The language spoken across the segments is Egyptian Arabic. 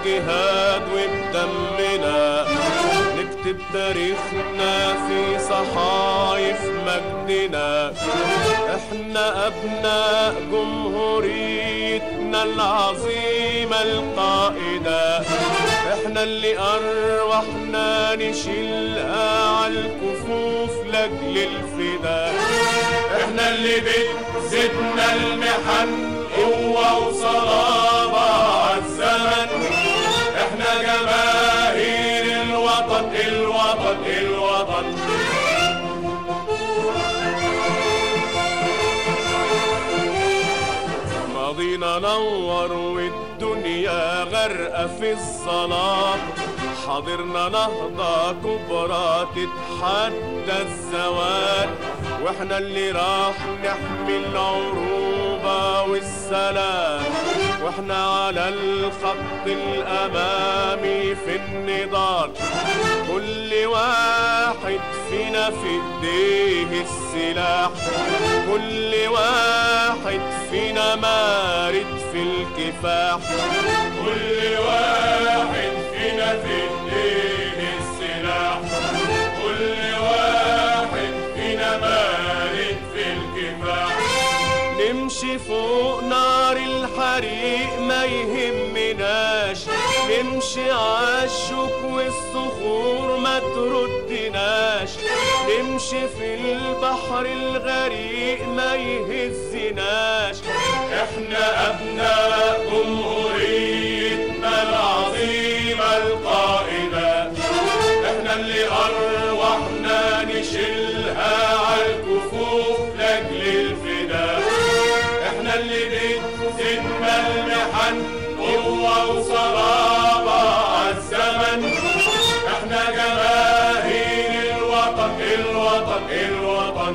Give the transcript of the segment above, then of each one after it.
بالجهاد وبدمنا نكتب تاريخنا في صحايف مجدنا احنا ابناء جمهوريتنا العظيمة القائدة احنا اللي ارواحنا نشيلها عالكفوف لاجل الفداء احنا اللي بتزيدنا المحن قوة وصلابة عالزمن احنا جماهير الوطن الوطن الوطن ماضينا نور والدنيا غرقة في الظلام حاضرنا نهضة كبرى تتحدى الزوال واحنا اللي راح نحمي العروبة والسلام واحنا على الخط الامامي في النضال كل واحد فينا في ايديه السلاح كل واحد فينا مارد في الكفاح كل واحد فينا في ايديه السلاح كل واحد فينا مارد في الكفاح نمشي فوق نار الحريق ما يهمناش نمشي عالشوك والصخور ما تردناش نمشي في البحر الغريق ما يهزناش احنا ابناء جمهوريتنا العظيمة القائدة احنا اللي ارواحنا نشيلها عالكفوف لاجل الفداء احنا اللي بتزيدنا المحن قوة وصلابة عالزمن احنا جماهير الوطن الوطن الوطن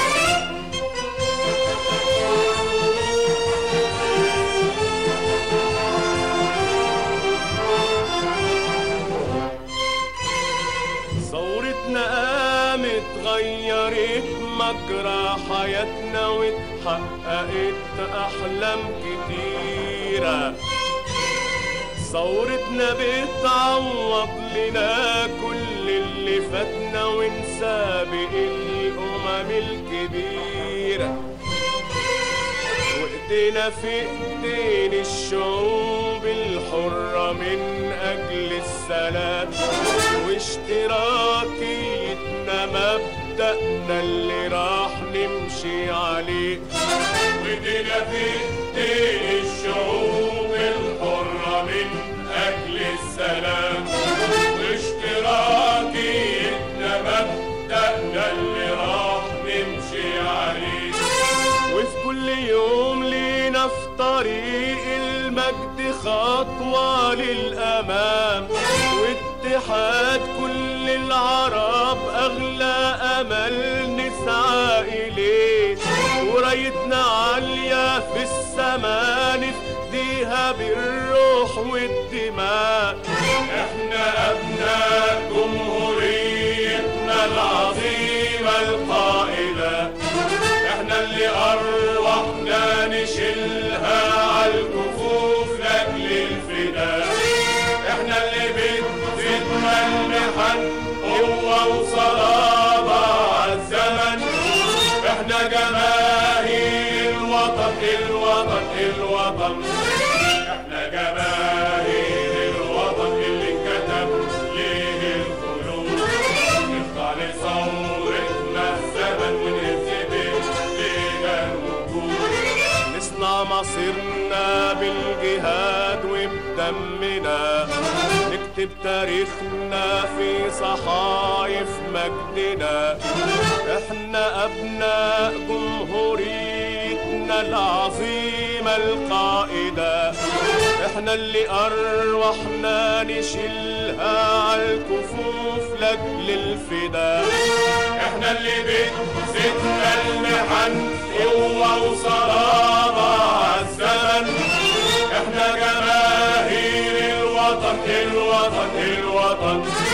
ثورتنا قامت غيرت مجرى حياتنا واتحققت أحلام كتيرة ثورتنا بتعوض لنا كل اللي فاتنا ونسابق الأمم الكبيرة وايدينا في ايدين الشعوب الحرة من أجل السلام واشتراكيتنا مبدأنا اللي راح نمشي عليه وايدينا في ايدين الشعوب الحرة من أجل السلام واشتراكيتنا مبدأنا اللي راح نمشي عليه وفي كل يوم لينا في طريق المجد خطوة للأمام واتحاد كل العرب أغلى أمل نسعى إليه ورايتنا عالية في السما نفديها بالروح والدماء احنا أبناء جمهوريتنا العظيمة القائدة احنا اللي ارواحنا نشيلها عالكفوف لاجل الفداء احنا اللي بتزيدنا المحن قوة وصلابة عالزمن احنا جماهير الوطن الوطن الوطن احنا جماهير الوطن اللي كتب ليه الخلود نخضع لثورتنا الزمن ونهزم لينا الوجود نصنع مصيرنا بالجهاد وبدمنا نكتب تاريخنا في صحايف مجدنا احنا ابناء جمهوريتنا العظيمة القائدة احنا اللي ارواحنا نشيلها عالكفوف لاجل الفداء احنا اللي بتزيدنا المحن قوة وصلابة عالزمن احنا جماهير الوطن الوطن الوطن